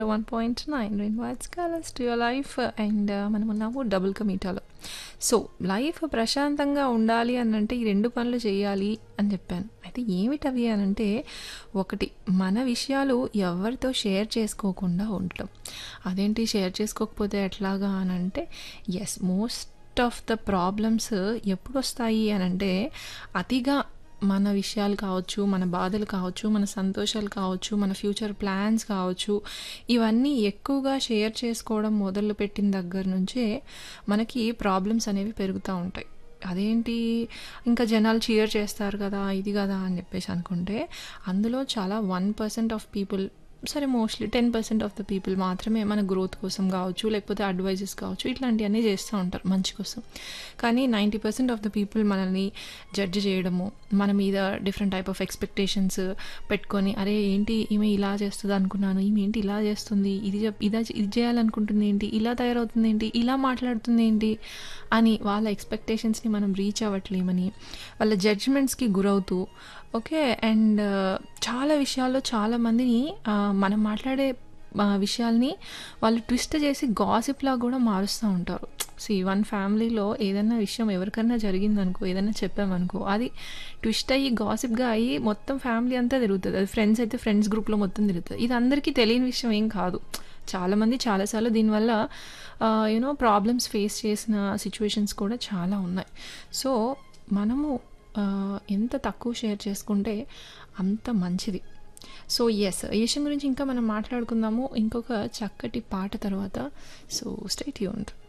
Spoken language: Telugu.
one point nine rain whites colours to your life and మనం ఉన్నాము డబుల్ కమీటాలో సో లైఫ్ ప్రశాంతంగా ఉండాలి అని అంటే ఈ రెండు పనులు చేయాలి అని చెప్పాను అయితే ఏమిటవి అని అంటే ఒకటి మన విషయాలు ఎవరితో షేర్ చేసుకోకుండా ఉండటం అదేంటి షేర్ చేసుకోకపోతే ఎట్లాగా అని అంటే yes most of the problems ఎప్పుడు వస్తాయి అని అంటే అతిగా మన విషయాలు కావచ్చు మన బాధలు కావచ్చు మన సంతోషాలు కావచ్చు మన ఫ్యూచర్ ప్లాన్స్ కావచ్చు ఇవన్నీ ఎక్కువగా షేర్ చేసుకోవడం మొదలు పెట్టిన దగ్గర నుంచే మనకి ప్రాబ్లమ్స్ అనేవి పెరుగుతూ ఉంటాయి అదేంటి ఇంకా జనాలు చీర్ చేస్తారు కదా ఇది కదా అని చెప్పేసి అనుకుంటే అందులో చాలా వన్ పర్సెంట్ ఆఫ్ పీపుల్ సరే mostly ten percent of the people మాత్రమే మన గ్రోత్ కోసం కావచ్చు లేకపోతే అడ్వైజెస్ కావచ్చు ఇట్లాంటివన్నీ చేస్తూ ఉంటారు మంచి కోసం కానీ ninety percent of the people మనల్ని జడ్జ్ చేయడము మన మీద డిఫరెంట్ టైప్ ఆఫ్ ఎక్స్పెక్టేషన్స్ పెట్టుకొని అరే ఏంటి ఈమె ఇలా చేస్తుంది అనుకున్నాను ఈమె ఏంటి ఇలా చేస్తుంది ఇది చెప్ ఇదా ఇది చేయాలనుకుంటుంది ఏంటి ఇలా తయారవుతుంది ఏంటి ఇలా మాట్లాడుతుంది ఏంటి అని వాళ్ళ ఎక్స్పెక్టేషన్స్ని మనం రీచ్ అవ్వట్లేమని వాళ్ళ జడ్జ్మెంట్స్కి గురవుతూ ఓకే అండ్ చాలా విషయాల్లో చాలామందిని మనం మాట్లాడే విషయాల్ని వాళ్ళు ట్విస్ట్ చేసి గాసిప్లా కూడా మారుస్తూ ఉంటారు సి వన్ ఫ్యామిలీలో ఏదైనా విషయం ఎవరికైనా జరిగిందనుకో ఏదైనా చెప్పామనుకో అది ట్విస్ట్ అయ్యి గాసిప్గా అయ్యి మొత్తం ఫ్యామిలీ అంతా తిరుగుతుంది అది ఫ్రెండ్స్ అయితే ఫ్రెండ్స్ గ్రూప్లో మొత్తం తిరుగుతుంది ఇది అందరికీ తెలియని విషయం ఏం కాదు చాలామంది చాలాసార్లు దీనివల్ల యూనో ప్రాబ్లమ్స్ ఫేస్ చేసిన సిచ్యువేషన్స్ కూడా చాలా ఉన్నాయి సో మనము ఎంత తక్కువ షేర్ చేసుకుంటే అంత మంచిది సో ఎస్ ఈ విషయం గురించి ఇంకా మనం మాట్లాడుకుందాము ఇంకొక చక్కటి పాట తర్వాత సో స్టేట్ యూన్